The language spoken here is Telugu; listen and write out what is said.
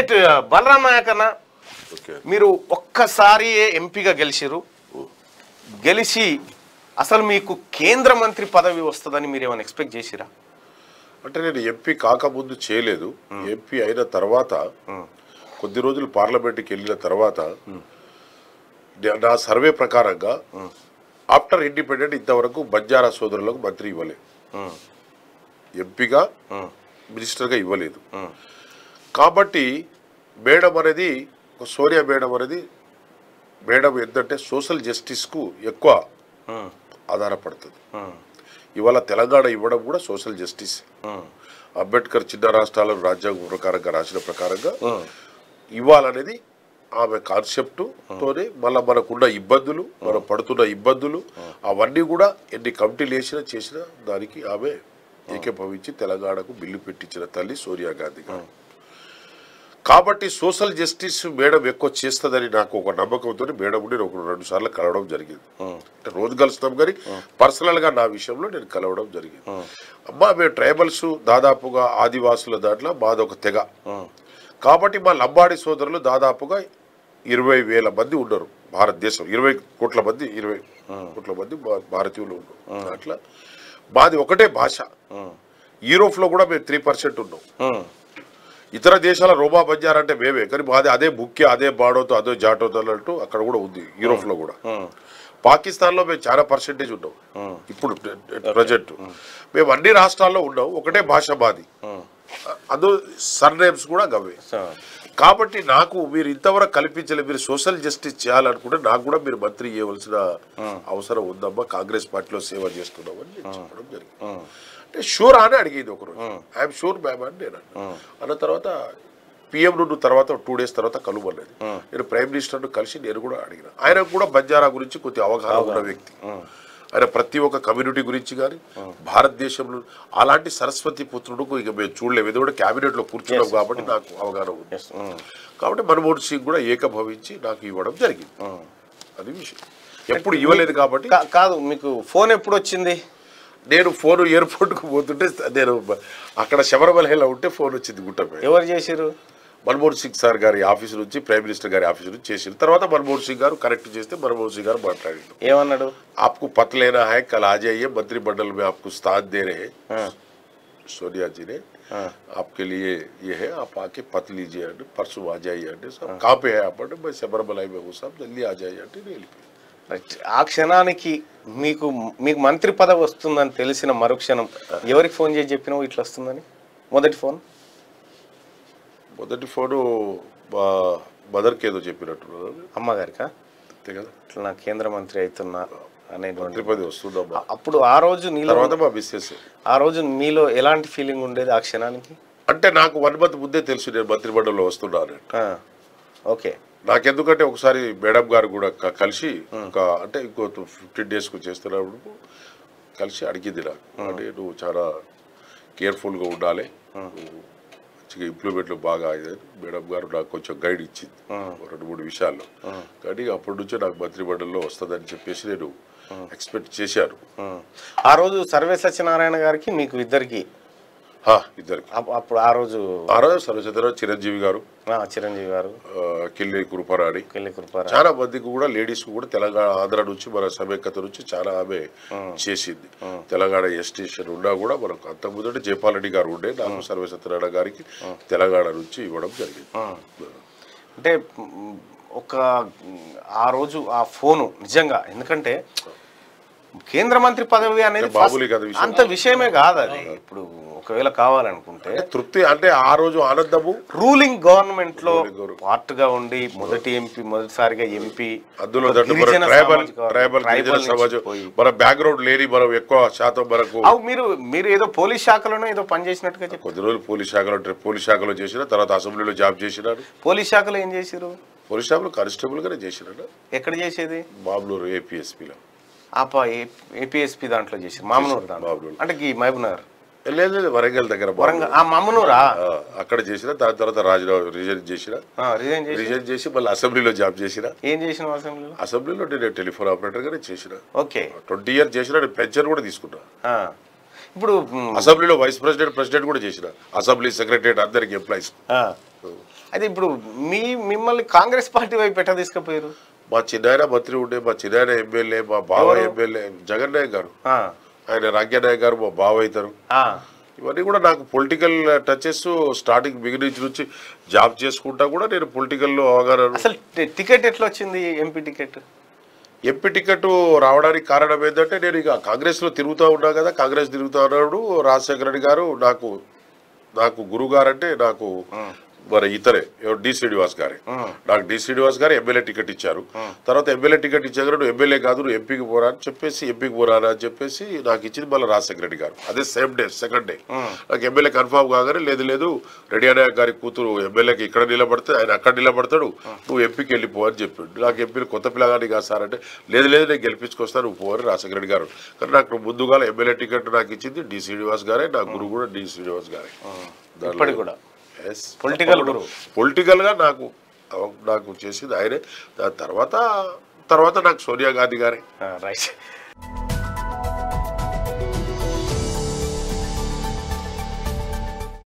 రైట్ బలరాం నాయక్ అన్న ఓకే మీరు ఒక్కసారి ఎంపీగా గెలిచిరు గెలిచి అసలు మీకు కేంద్ర మంత్రి పదవి వస్తుందని మీరు ఏమైనా ఎక్స్పెక్ట్ చేసిరా అంటే నేను ఎంపీ కాకముందు చేయలేదు ఎంపీ అయిన తర్వాత కొద్ది రోజులు పార్లమెంట్కి వెళ్ళిన తర్వాత నే- నా సర్వే ప్రకారంగా ఆఫ్టర్ ఇండిపెండెంట్ ఇంతవరకు బంజారా సోదరులకు మంత్రి ఇవ్వలేదు ఎంపీగా మినిస్టర్గా ఇవ్వలేదు కాబట్టి మేడం అనేది ఒక సోనియా మేడం అనేది మేడం ఏంటంటే సోషల్ జస్టిస్కు ఎక్కువ ఆధారపడుతుంది ఇవాళ తెలంగాణ ఇవ్వడం కూడా సోషల్ జస్టిస్ అంబేద్కర్ చిన్న రాష్ట్రాలను రాజ్యాంగం ప్రకారంగా రాసిన ప్రకారంగా ఇవ్వాలనేది ఆమె కాన్సెప్ట్ తోనే మళ్ళీ మనకున్న ఇబ్బందులు మనం పడుతున్న ఇబ్బందులు అవన్నీ కూడా ఎన్ని కమిటీలు వేసినా చేసినా దానికి ఆమె ఏకీభవించి తెలంగాణకు బిల్లు పెట్టించిన తల్లి సోనియా గాంధీ గారు కాబట్టి సోషల్ జస్టిస్ మేడం ఎక్కువ చేస్తుందని నాకు ఒక నమ్మకంతో మేడం నేను ఒక రెండు సార్లు కలవడం జరిగింది అంటే రోజు కలుస్తాం కానీ పర్సనల్ గా నా విషయంలో నేను కలవడం జరిగింది అమ్మా మేము ట్రైబల్స్ దాదాపుగా ఆదివాసుల దాంట్లో మాది ఒక తెగ కాబట్టి మా లంబాడి సోదరులు దాదాపుగా ఇరవై వేల మంది ఉన్నారు భారతదేశం ఇరవై కోట్ల మంది ఇరవై కోట్ల మంది భా- భారతీయులు ఉన్నారు అట్లా మాది ఒకటే భాష యూరోప్ లో కూడా మేము త్రీ పర్సెంట్ ఉన్నాం ఇతర దేశాల రోమా బంజారా అంటే మేమే కానీ మాది అదే ముఖ్య అదే బాడోతో అదే జాటోతో అన్నట్టు అక్కడ కూడా ఉంది యూరోప్ లో కూడా పాకిస్తాన్ లో మేము చాలా పర్సెంటేజ్ ఉన్నాం ఇప్పుడు ప్రజెంట్ మేము అన్ని రాష్ట్రాల్లో ఉన్నాం ఒకటే భాష మాది అదో సర్ నేమ్స్ కూడా గవే కాబట్టి నాకు మీరు ఇంతవరకు కల్పించలేదు మీరు సోషల్ జస్టిస్ చేయాలనుకుంటే నాకు కూడా మీరు మంత్రి చేయవలసిన అవసరం ఉందమ్మా కాంగ్రెస్ పార్టీలో సేవ చేస్తున్నామని నేను చెప్పడం జరిగింది అంటే షూర్ అని అడిగేది ఒకరోజు ఐఎమ్ షూర్ మ్యామ్ అని నేను అన్నా. అన్న తర్వాత పిఎం నుండి తర్వాత టూ డేస్ తర్వాత కలువలేదు నేను ప్రైమ్ మినిస్టర్ను కలిసి నేను కూడా అడిగిన ఆయన కూడా బంజారా గురించి కొద్ది అవగాహన ఉన్న వ్యక్తి ఆయన ప్రతి ఒక్క కమ్యూనిటీ గురించి కానీ భారతదేశంలో అలాంటి సరస్వతి పుత్రుడుకు ఇక మేము చూడలేము ఎందుకంటే క్యాబినెట్ లో కూర్చున్నాం కాబట్టి నాకు అవగాహన ఉంది కాబట్టి మన్మోహన్ సింగ్ కూడా ఏకభవించి నాకు ఇవ్వడం జరిగింది అది విషయం ఎప్పుడు ఇవ్వలేదు కాబట్టి కా- కాదు మీకు ఫోన్ ఎప్పుడు వచ్చింది నేను ఫోన్ ఎయిర్పోర్ట్కు పోతుంటే నేను అక్కడ శబరిమలలో ఉంటే ఫోన్ వచ్చింది గుట్టపై ఎవరు చేసిరు మన్మోహన్ సింగ్ సార్ గారి ఆఫీస్ నుంచి ప్రైమ్ మినిస్టర్ గారి ఆఫీస్ నుంచి చేసిన తర్వాత మన్మోహన్ సింగ్ గారు కరెక్ట్ చేస్తే మన్మోహన్ సింగ్ గారు మాట్లాడారు ఏమన్నాడు आपको पत लेना है कल आ जाइए मंत्रिमंडल में आपको स्थान दे रहे हैं हाँ, सोनिया जी ने हाँ, आपके लिए ये है आप आके पत लीजिए అంటే परसों आ जाइए అంటే सब कहाँ पे है आप అంటే मैं శబరిమలై में हूँ साहब जल्दी आ जाइए అంటే నేను వెళ్ళిపోయాను రైట్. ఆ క్షణానికి మీకు మీకు మంత్రి పదవి వస్తుందని తెలిసిన మరుక్షణం ఎవరికి ఫోన్ చేసి చెప్పినావు ఇట్లా వస్తుందని మొదటి ఫోన్ మొదటి ఫోను మా మదర్కి ఏదో చెప్పినట్టున్నారు అమ్మగారికా అంతే కదా ఇట్లా నా కేంద్ర మంత్రి అవుతున్నా అనేటువంటి మంత్రి పది వస్తుందమ్మా అప్పుడు ఆ రోజు నీలో తర్వాత మా మిస్సెస్ ఆ రోజు మీలో ఎలాంటి ఫీలింగ్ ఉండేది ఆ క్షణానికి అంటే నాకు వన్ మంత్ ముందే తెలుసు నేను మంత్రిమండలిలో వస్తున్నాను ఆ, ఓకే నాకెందుకంటే ఒకసారి మేడం గారు కూడా క- కలిసి ఒక అంటే ఇంకో ఫిఫ్టీన్ డేస్కు చేస్తున్నప్పుడు కలిసి అడిగింది నాకు అంటే నువ్వు చాలా కేర్ఫుల్గా ఉండాలి నువ్వు మంచిగా ఇంప్లిమెంట్లు బాగా అయ్యాయి మేడం గారు నాకు కొంచెం గైడ్ ఇచ్చింది ఒక రెండు మూడు విషయాల్లో కానీ అప్పటి నుంచే నాకు మంత్రిమండలిలో వస్తుందని చెప్పేసి నేను ఎక్స్పెక్ట్ చేశాను ఉమ్. ఆ రోజు సర్వే సత్యనారాయణ గారికి మీకు ఇద్దరికి హా, ఇద్దరికి అప్- అప్పుడు ఆ రోజు ఆ రోజు సర్వచంద్ర చిరంజీవి గారు ఆ, చిరంజీవి గారు ఆ, కిల్లి కృపరాణి కెళ్ళి కృపారా చాలా మందికి కూడా లేడీస్ కూడా తెలంగాణ ఆంధ్ర నుంచి మన సమైక్యత నుంచి చాలా ఆమె చేసింది తెలంగాణ ఎస్టేషన్ ఉన్నా కూడా మనకు అంత ముందంటే జయపాల్ రెడ్డి గారు ఉండే నాకు సర్వే సత్యనారాయణ గారికి తెలంగాణ నుంచి ఇవ్వడం జరిగింది అంటే మ్, ఒక మ్, ఆ రోజు ఆ ఫోను నిజంగా ఎందుకంటే కేంద్ర మంత్రి పదవి అనేది అంటే మామూలు కాదు first- విషయం. అంత విషయమే కాదు అది ఇప్పుడు ఒకవేళ కావాలనుకుంటే అంటే తృప్తి అంటే ఆ రోజు ఆనందము రూలింగ్ గవర్నమెంట్ లో Ruling government. పార్ట్ గా ఉండి మొదటి ఎంపీ మొదటిసారిగా ఎంపీ అందులో దట్టు మన ట్రైబల్ ట్రైబల్ గిరిజన సమాజం మన బ్యాక్గ్రౌండ్ లేని మనం ఎక్కువ శాతం మనకు అవు మీరు మీరు ఏదో పోలీస్ శాఖలోనో ఏదో పని చేసినట్టుగా చెప్పి కొద్ది రోజులు పోలీస్ శాఖలో పోలీస్ శాఖలో చేసిన తర్వాత అసెంబ్లీలో జాబ్ చేసినాను పోలీస్ శాఖలో ఏం చేసిరు పోలీస్ శాఖలో కానిస్టేబుల్ గానే చేసినాను ఎక్కడ చేసేది మామూలు ఏపీఎస్పీలో ఆప ఏపీఎస్పీ దాంట్లో చేసిరు మామనూరు దాంట్లో మామనూరు. అంటే ఈ మహబూబ్ నగర్ లేదు లేదు వరంగల్ దగ్గర వరంగల్ ఆ మమ్మనూరా ఆ, అక్కడ చేసిన దాని తర్వాత రాజీనామా రిజైన్ చేసిన రిజైన్ చేసి రిజైన్ చేసి మళ్ళీ అసెంబ్లీలో జాబ్ చేసిన ఏం చేసిన అసెంబ్లీలో అసెంబ్లీలో నేను టెలిఫోన్ ఆపరేటర్ గానే చేసిన ఓకే ట్వంటీ ఇయర్ చేసిన నేను పెన్షన్ కూడా తీసుకున్నా ఆ. ఇప్పుడు మ్, అసెంబ్లీలో వైస్ ప్రెసిడెంట్ ప్రెసిడెంట్ కూడా చేసిన అసెంబ్లీ సెక్రటరీ అందరికి ఎంప్లాయీస్ ఆ. అయితే ఇప్పుడు మీ మిమ్మల్ని కాంగ్రెస్ పార్టీ వైపు పెట్ట తీసుకుపోయారు మా చిన్నాయన మంత్రి ఉండే మా చిన్నాయన ఎమ్మెల్యే మా బావ ఎవరు? ఎమ్మెల్యే జగన్ నాయక్ గారు ఆ, ఆయన రాజ్యనాయక్ గారు మా బావ అవుతారు ఆ, ఇవన్నీ కూడా నాకు పొలిటికల్ టచెస్ స్టార్టింగ్ బిగినింగ్ నుంచి జాబ్ చేసుకుంటా కూడా నేను పొలిటికల్లో అవగాహన అసలు టి- టికెట్ ఎట్లా వచ్చింది ఎంపీ టికెట్ ఎంపీ టికెట్ రావడానికి కారణం ఏంటంటే నేను ఇక కాంగ్రెస్లో తిరుగుతూ ఉన్నా కదా కాంగ్రెస్ తిరుగుతూ ఉన్నాడు రాజశేఖర రెడ్డి గారు నాకు నాకు గురువు గారు అంటే నాకు మరి ఇతరే ఎవరు డి శ్రీనివాస్ గారే నాకు డి శ్రీనివాస్ గారు ఎమ్మెల్యే టికెట్ ఇచ్చారు తర్వాత ఎమ్మెల్యే టికెట్ ఇచ్చాక నువ్వు ఎమ్మెల్యే కాదు నువ్వు ఎంపీకి పోరా అని చెప్పేసి ఎంపీకి పోరా అని చెప్పేసి నాకు ఇచ్చింది మళ్ళీ రాజశేఖర రెడ్డి గారు అదే సేమ్ డే సెకండ్ డే నాకు ఎమ్మెల్యే కన్ఫామ్ కాగానే లేదు లేదు రెడ్డి అనే గారి కూతురు ఎమ్మెల్యేకి ఇక్కడ నిలబడితే ఆయన అక్కడ నిలబడతాడు నువ్వు ఎంపీకి వెళ్ళిపో అని చెప్పిండు నాకు ఎంపీలు కొత్త పిల్లగాని కాదు సార్ అంటే లేదు లేదు నేను గెలిపించుకొస్తాను నువ్వు పో అని రాజశేఖర రెడ్డి గారు కానీ నాకు ముందుగా ఎమ్మెల్యే టికెట్ నాకు ఇచ్చింది డి శ్రీనివాస్ గారే నా గురువు కూడా డి శ్రీనివాస్ గారే ఇప్పటికి కూడా Political గురువు. పొలిటికల్ గా నాకు నాకు చేసింది ఆయనే దాని తర్వాత తర్వాత నాకు సోనియా గాంధీ గారే రైట్